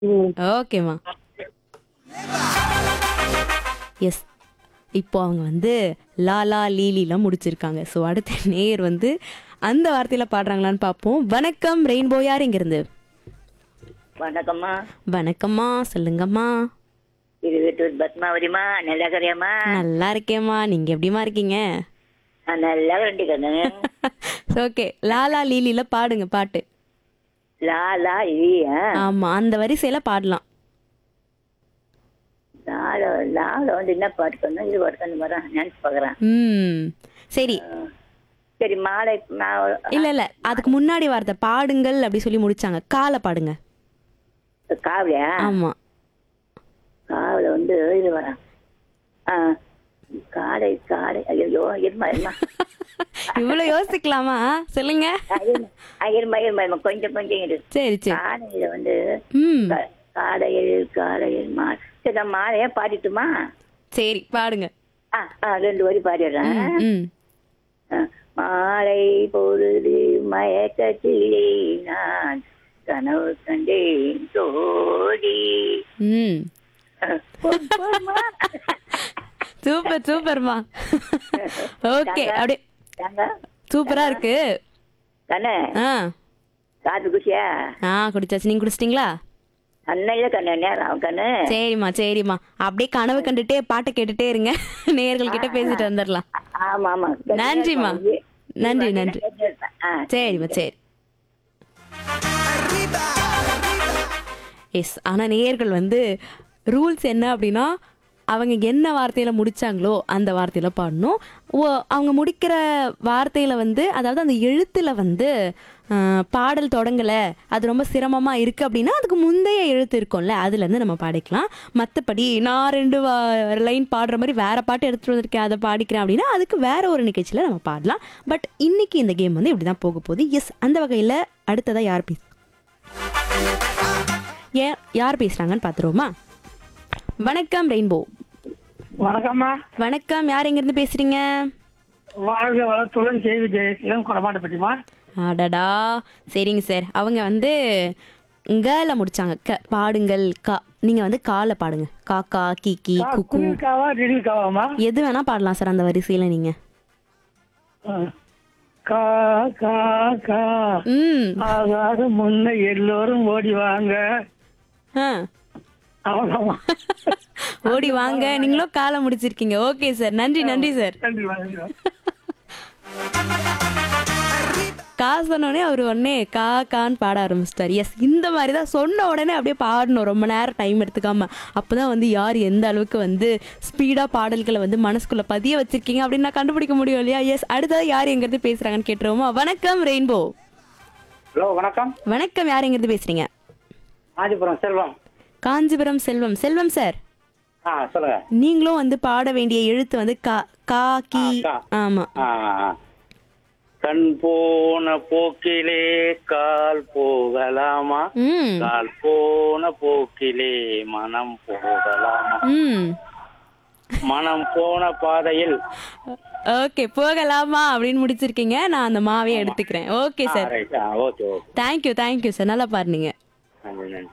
ம். ஓகேம்மா எஸ் இப்போ அவங்க வந்து லாலா லீலிலாம் முடிச்சிருக்காங்க ஸோ அடுத்த நேர் வந்து அந்த வார்த்தையில் பாடுறாங்களான்னு பார்ப்போம் வணக்கம் ரெயின்போ யார் இங்கிருந்து வணக்கம்மா வணக்கம்மா சொல்லுங்கம்மா இது வீட்டு பத்மாவதிமா நல்லா கறியாம்மா நல்லா இருக்கேம்மா நீங்கள் எப்படிம்மா இருக்கீங்க நான் நல்லா ரெண்டு கண்ணு ஓகே லாலா லீலில பாடுங்க பாட்டு லா லா இல்லையா ஆமாம் அந்த வரிசையில் பாடலாம் லால லால வந்து என்ன பாட்டு பண்ணணும் இது பாட்டு பண்ண மாதிரி நினைச்சு பார்க்குறேன் ம் சரி சரி மாலை நான் இல்ல இல்ல அதுக்கு முன்னாடி வார்த்தை பாடுங்கள் அப்படி சொல்லி முடிச்சாங்க காலை பாடுங்க காவலியா ஆமா காவல வந்து இது வரேன் ஆ காலை காலை ஐயோ இருமா இருமா இவ்வளவு யோசிக்கலாமா சொல்லுங்க இருமா இருமா இருமா கொஞ்சம் கொஞ்சம் இரு சரி சரி காலையில வந்து ம் கா- காலையில் காலையில் மா சரி நான் மாலையா பாடிட்டுமா சரி பாடுங்க ஆ ஆ ரெண்டு வரி பாடிடுறேன் ம் மாலை பொழுது மயக்கத்திலே நான் கனவு கண்டேன் தோழி ம் சூப்பர் சூப்பர்மா ஓகே அப்படியே தாங்க சூப்பரா இருக்கு கண்ணு ஆ காத்து குச்சியா ஆ குடிச்சாச்சு நீங்க குடிச்சிட்டீங்களா அன்னையில கண்ணு நேரம் கண்ணு சரிம்மா சரிம்மா அப்படியே கனவு கண்டுட்டே பாட்டை கேட்டுட்டே இருங்க நேர்கள் கிட்ட பேசிட்டு வந்துடலாம் ஆமா ஆமா நன்றிம்மா. நன்றி, நன்றி. ஆ சரிம்மா சரி எஸ் ஆனால் நேயர்கள் வந்து ரூல்ஸ் என்ன அப்படின்னா அவங்க என்ன வார்த்தையில் முடிச்சாங்களோ அந்த வார்த்தையில் பாடணும் ஓ அவங்க முடிக்கிற வார்த்தையில் வந்து அதாவது அந்த எழுத்தில் வந்து ஆஹ், பாடல் தொடங்கலை அது ரொம்ப சிரமமாக இருக்குது அப்படின்னா அதுக்கு முந்தைய எழுத்து இருக்கும்ல அதுலேருந்து நம்ம பாடிக்கலாம் மற்றபடி நான் ரெண்டு லைன் பாடுற மாதிரி வேறு பாட்டு எடுத்துகிட்டு வந்திருக்கேன் அதை பாடிக்கிறேன் அப்படின்னா அதுக்கு வேற ஒரு நிகழ்ச்சியில் நம்ம பாடலாம் பட் இன்னைக்கு இந்த கேம் வந்து இப்படி தான் போக போகுது எஸ் அந்த வகையில் அடுத்ததாக யார் பேச ஏன் யார் பேசுகிறாங்கன்னு பார்த்துருவோமா வணக்கம் ரெயின்போ வணக்கம்மா வணக்கம் யார் எங்கேருந்து பேசுகிறீங்க வாழ்க வளத்துடன் செய்தி ஜெயசீலம் கொடமாட்டப்பட்டிமா அடடா சரிங்க சார் அவங்க வந்து கேல முடிச்சாங்க க பாடுங்கள் கா நீங்கள் வந்து காலை பாடுங்க காக்கா கீக்கி குக்கு குளிர்காவா டிடில்காவாமா எது வேணால் பாடலாம் சார் அந்த வரிசையில் நீங்கள் கா கா கா ம் ஆகாத முன்ன எல்லோரும் ஓடி வாங்க ஆ அவ்வளோமா ஓடி வாங்க நீங்களும் காலை முடிச்சிருக்கீங்க ஓகே சார் நன்றி நன்றி சார் நன்றி நன்றி கா சொன்னோடனே அவர் உடனே கா கான்னு பாட ஆரம்பிச்சிட்டார் எஸ் இந்த மாதிரி தான் சொன்ன உடனே அப்படியே பாடணும் ரொம்ப நேரம் டைம் எடுத்துக்காம அப்போ தான் வந்து யார் எந்த அளவுக்கு வந்து ஸ்பீடாக பாடல்களை வந்து மனசுக்குள்ளே பதிய வச்சிருக்கீங்க அப்படின்னு நான் கண்டுபிடிக்க முடியும் இல்லையா எஸ் அடுத்தது யார் எங்கேருந்து பேசுகிறாங்கன்னு கேட்டுருவோமா வணக்கம் ரெயின்போ ஹலோ வணக்கம் வணக்கம் யார் எங்கேருந்து பேசுகிறீங்க ஆதிபுரம் செல்வம் காஞ்சிபுரம் செல்வம் செல்வம் சார் ஆ சொல்லுங்க நீங்களும் வந்து பாட வேண்டிய எழுத்து வந்து கா கா கி கா. ஆமாம் ஆ, ஆ. கண் போன போக்கிலே கால் போகலாமா ம் கால் போன போக்கிலே மனம் போகலாமா ம் மனம் போன பாதையில் ஓகே போகலாமா அப்படின்னு முடிச்சிருக்கீங்க நான் அந்த மாவே எடுத்துக்கிறேன் ஓகே ஆ, சார் ரைட் ஆ okay okay thank you thank you sir நல்லா பாருங்க நன்றி நன்றி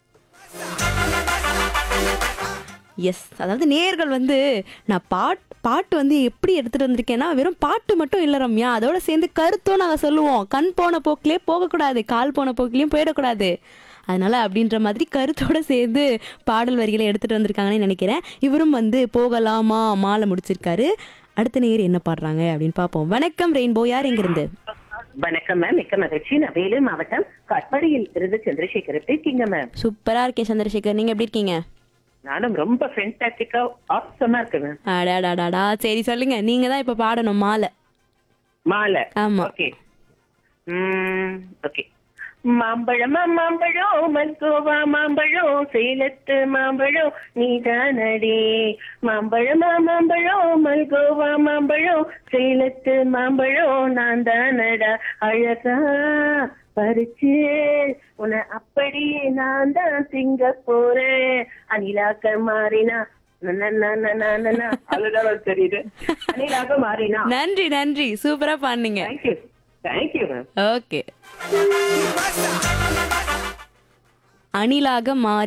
எஸ் அதாவது நேர்கள் வந்து நான் பாட் பாட்டு வந்து எப்படி எடுத்துட்டு வந்திருக்கேன்னா வெறும் பாட்டு மட்டும் இல்லை ரம்யா அதோட சேர்ந்து கருத்தும் நாங்கள் சொல்லுவோம் கண் போன போக்கிலே போகக்கூடாது கால் போன போக்கிலையும் போயிடக்கூடாது அதனால அப்படின்ற மாதிரி கருத்தோட சேர்ந்து பாடல் வரிகளை எடுத்துட்டு வந்திருக்காங்கன்னு நினைக்கிறேன் இவரும் வந்து போகலாமா மாலை முடிச்சிருக்காரு அடுத்த நேர் என்ன பாடுறாங்க அப்படின்னு பார்ப்போம் வணக்கம் ரெயின்போ யார் எங்கிருந்து வணக்கம் மேம் மிக்க மகிழ்ச்சி நான் வேலூர் மாவட்டம் கட்பாடியில் இருந்து சந்திரசேகர் எப்படி இருக்கீங்க மேம் சூப்பரா இருக்கேன் சந்திரசேகர் நீங்க எப்படி இருக்கீங்க நானும் ரொம்ப ஃபென்டாஸ்டிக்கா ஆசமா இருக்கேன் மேம் அடாடாடாடா சரி சொல்லுங்க நீங்க தான் இப்ப பாடணும் மாலை மாலை ஆமா. ஓகே ம் ஓகே மாம்பழமா மாம்பழம் மல்கோவா மாம்பழம் சேலத்து மாம்பழம் நீதானடே மாம்பழமா மாம்பழம் மல்கோவா மாம்பழம் சேலத்து மாம்பழம் நான் தானடா அழகா பறிச்சு உன்னை அப்படியே நான் தான் திங்க போறேன் அனிலாக்க மாறினா அதுதான் தெரியுது அனிலாக மாறினா நன்றி நன்றி சூப்பரா பாடுனீங்க தேங்க்யூ தேங்க்யூ மேம் ஓகே அணிலாக மாறி